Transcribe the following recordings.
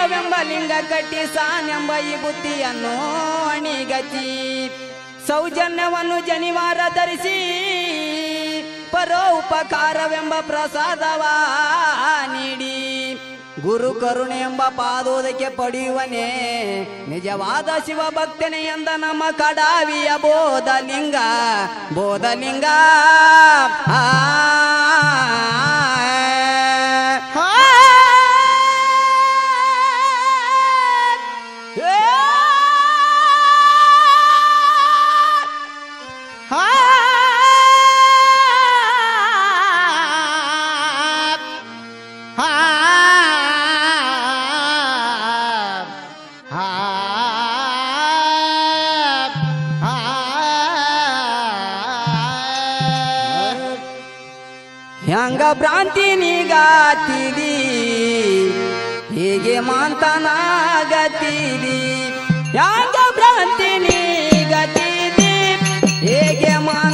ಶಿವವೆಂಬ ಲಿಂಗ ಕಟ್ಟಿ ಸಾನೆಂಬ ಈ ಬುದ್ಧಿಯನ್ನು ಅಣಿಗತಿ ಸೌಜನ್ಯವನ್ನು ಜನಿವಾರ ಧರಿಸಿ ಪರೋಪಕಾರವೆಂಬ ಪ್ರಸಾದವ ನೀಡಿ ಗುರು ಕರುಣೆ ಎಂಬ ಪಾದೋದಕ್ಕೆ ಪಡೆಯುವನೇ ನಿಜವಾದ ಶಿವ ಭಕ್ತನೇ ಎಂದ ನಮ್ಮ ಕಡಾವಿಯ ಬೋಧಲಿಂಗ ಬೋಧಲಿಂಗ ಆ ಹೆಂಗ ಭ್ರಾಂತಿ ನೀಗಾತಿದಿ ಹೀಗೆ ಮಾಂತನಾಗತಿದಿ ಹೆಂಗ ಭ್ರಾಂತಿ ನೀಗತಿದಿ ಹೇಗೆ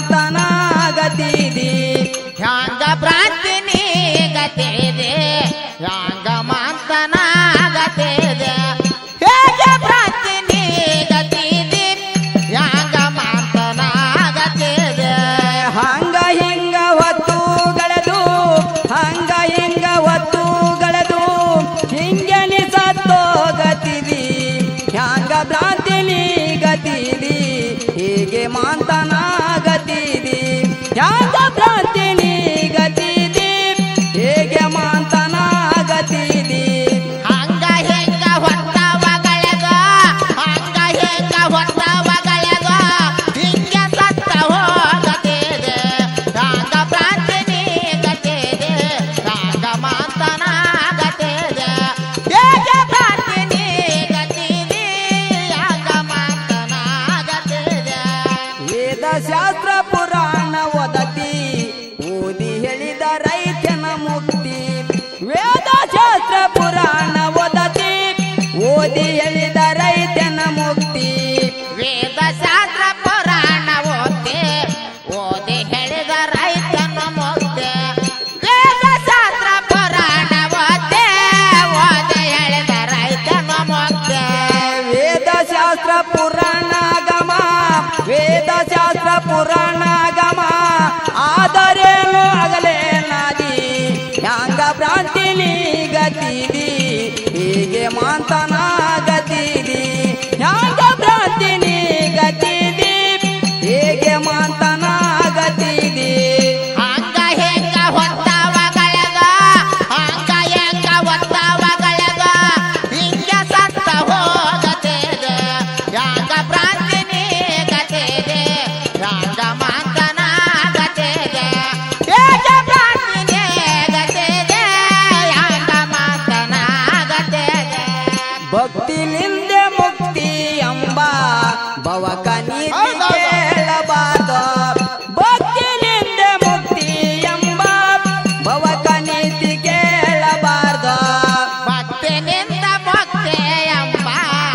ಮಾಂತನಾಗತಿದಿ ಹ್ಯಾಂಗ ಪ್ರಾರ್ಥನೆ ಗತಿದೆ ಹ್ಯಾಂಗ ಮಾಂತನ ಗತಿದೆ ಹೇಗೆ ಪ್ರಾರ್ಥನೆ ಗತಿದೆ ಹ್ಯಾಂಗ ಮಾಂತನ ಗತಿದೆ ಹಂಗ ಹಿಂಗ ಹೊತ್ತು ಗಳದು ಹಂಗ ಹಿಂಗ ಹೊತ್ತು ಗಳದು ಹಿಂಗೆ ನಿಸತ್ತೋ ಗತಿದಿ ಹ್ಯಾಂಗ ಭ್ರಾಂತಿ ನೀಗತಿದಿ ಹೀಗೆ ಮಾಂತನಾಗತಿದಿ ಹ್ಯಾಂಗ ಭ್ರಾಂತಿ ನೀಗತಿದಿ ಹೇಗೆ ಮಾಂತನಾಗತಿದಿ ಹಂಗ ಹೆಂಗ ಹೊತ್ತವಗಳಗ ಹಂಗ ಹೆಂಗ ಹೊತ್ತವಗಳಗ ಹಿಂಗೆ ಸತ್ತ ಹೋಗತಿದೆ ಹ್ಯಾಂಗ ಪ್ರಾರ್ಥನೆ ಗತಿದೆ ಹ್ಯಾಂಗ ಮಾಂತನ ಗತಿದೆ ಹೇಗೆ ಪ್ರಾರ್ಥನೆ ಗತಿದೆ ಹ್ಯಾಂಗ ಮಾಂತನ ಗತಿದೆ ವೇದ ಶಾಸ್ತ್ರ ಪುರಾಣ ಓದತಿ ಓದಿ ಹೇಳಿದ ರೈತನ ಮುಕ್ತಿ ವೇದ ಶಾಸ್ತ್ರ ಪುರಾಣ ಓದತಿ ಓದಿ ಹೇಳಿದ ರೈತನ ಮುಕ್ತಿ ವೇದ ಶಾಸ್ತ್ರ ಪುರಾಣ ಓದ್ತೆ ಓದಿ ಹೇಳಿದ ರೈತನ ಮುಕ್ತೆ ವೇದ ಶಾಸ್ತ್ರ ಪುರಾಣ ಓದ್ತೆ ಓದಿ ಹೇಳಿದ ರೈತನ ಮುಕ್ತೆ ವೇದ ಶಾಸ್ತ್ರ ಪುರಾಣ ಗಮ ವೇದ ಶಾಸ್ತ್ರ ಪುರಾಣ ಗಮ ಆದರೇನು ಆಗಲೇ ನಾದಿ ಹ್ಯಾಂಗ ಭ್ರಾಂತಿ ಗತಿದಿ ಹೀಗೆ ಮಾಂತನ ಗತಿದಿ ಹ್ಯಾಂಗ ಭ್ರಾಂತಿ ಗತಿದಿ ಹೇಗೆ ಮಾಂತನ ಗತಿದಿ ಹಂಗ ಹೆಂಗ ಹೊತ್ತವಗಳಗ ಹಂಗ ಹೆಂಗ ಹೊತ್ತವಗಳಗ ಹಿಂಗ ಸತ್ತ ಹೋಗತೇದೆ ಯಾಂಗ ಪ್ರಾರ್ಥನೆ ಗತೇದೆ ಯಾಂಗ ಮಾಂತನ ಗತೇದೆ ಹೇಗ ಪ್ರಾರ್ಥನೆ ಗತೇದೆ ಯಾಂಗ ಮಾಂತನ ಗತೇದೆ ಭಕ್ತಿಲಿಂದ ಮುಕ್ತಿ ಎಂಬ ಭವಕ ನೀತಿ ಹೌದೌದು. ಕೇಳಬಾರ್ದು ಭಕ್ತಿಲಿಂದ ಮುಕ್ತಿ ಎಂಬ ಭವಕ ನೀತಿ ಕೇಳಬಾರ್ದು ಭಕ್ತಿನಿಂದ ಭಕ್ತಿ ಎಂಬ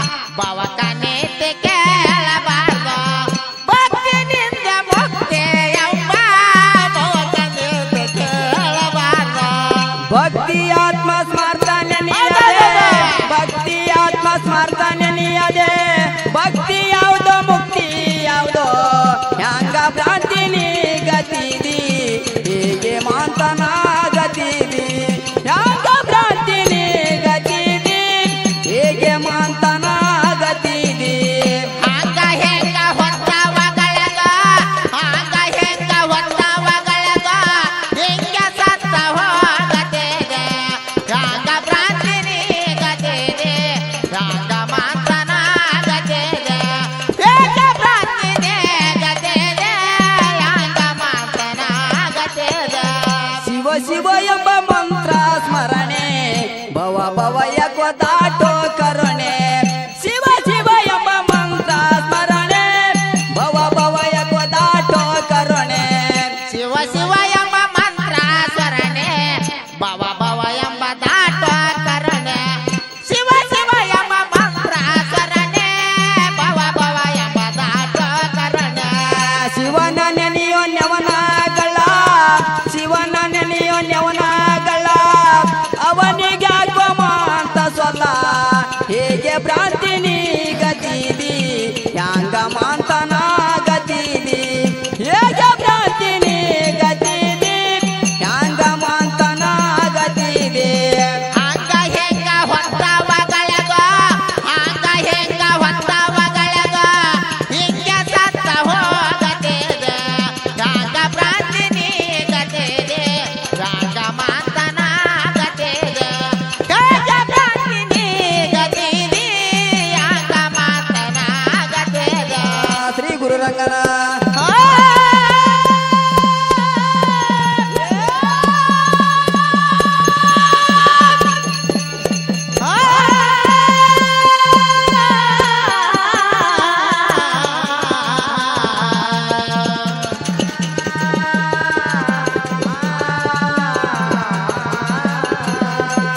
ಭವಕ ನೀತಿ ಕೇಳಬಾರ್ದು ಭಕ್ತಿನಿಂದ ಭಕ್ತಿ ಎಂಬ ಭವಕ ನೀತಿ ಕೇಳಬಾರ್ದು ಭಕ್ತಿ ಆತ್ಮ ಸ್ಮಾರ್ಥ ನೆನೆಯದೆ ಭಕ್ತಿ ಆತ್ಮ ಸ್ಮಾರ್ಥ ನೆನೆಯದೆ ಭಕ್ತಿ ಯಾವುದೋ ಮುಕ್ತಿ ಯಾವುದೋ ಹ್ಯಾಂಗ ಭ್ರಾಂತಿ ನೀ ಗತಿದಿ ಹೀಗೆ ಮಾಂತನ ಗತಿದಿ ಹ್ಯಾಂಗ ಭ್ರಾಂತಿ ನೀ ಗತಿದಿ ಹೇಗೆ ಮಾಂತನ ಗತಿದಿ ಹಂಗ ಹೆಂಗ ಹೊತ್ತವಗಳಗ ಹಂಗ ಹೆಂಗ ಹೊತ್ತವಗಳಗ ಹಿಂಗ ಸತ್ತ ಹೋಗತೇದೆ ಹಂಗ ಪ್ರಾರ್ಥನೆ ಗತೇದೆ ಹಂಗ ಮಾತನ ಗತೇದೆ ಹೇಗ ಪ್ರಾರ್ಥನೆ ಗತೇದೆ ಹಂಗ ಮಾತನ ಗತೇದೆ ಶಿವ ಶಿವ ಎಂಬ ಮಂತ್ರ ಸ್ಮರಣೆ ಭವ ಭವ ಯಾಕೋ ದಾಟೋ ಕರುಣೆ ಶಿವ ಶಿವ ಎಂಬ ಮಂತ್ರ ಸ್ಮರಣೆ ಭವ ಭವ ಯಾಕೋ ದಾಟೋ ಕರುಣೆ ಶಿವ ಶಿವ ಎಂಬ ಮಂತ್ರ ಸ್ವರಣೆ ಭವ ಭವ ಎಂಬ ದಾಟ ಕರಣೆ ಶಿವ ಶಿವ ಎಂಬ ಮಂತ್ರ ಸ್ವರಣೆ ಭವ ಭವ ಎಂಬ ದಾಟ ಕರಣೆ ಶಿವನ ನೆನೆಯೋ ನೆವನಗಳ ಶಿವನ ನೆನೆಯೋ ನೆವನಗಳ ಅವನಿಗೆ ಹಾಕೋ ಮಾಂತ ಸೊಲ್ಲ ಹೇಗೆ ಭ್ರಾಂತಿ ನೀ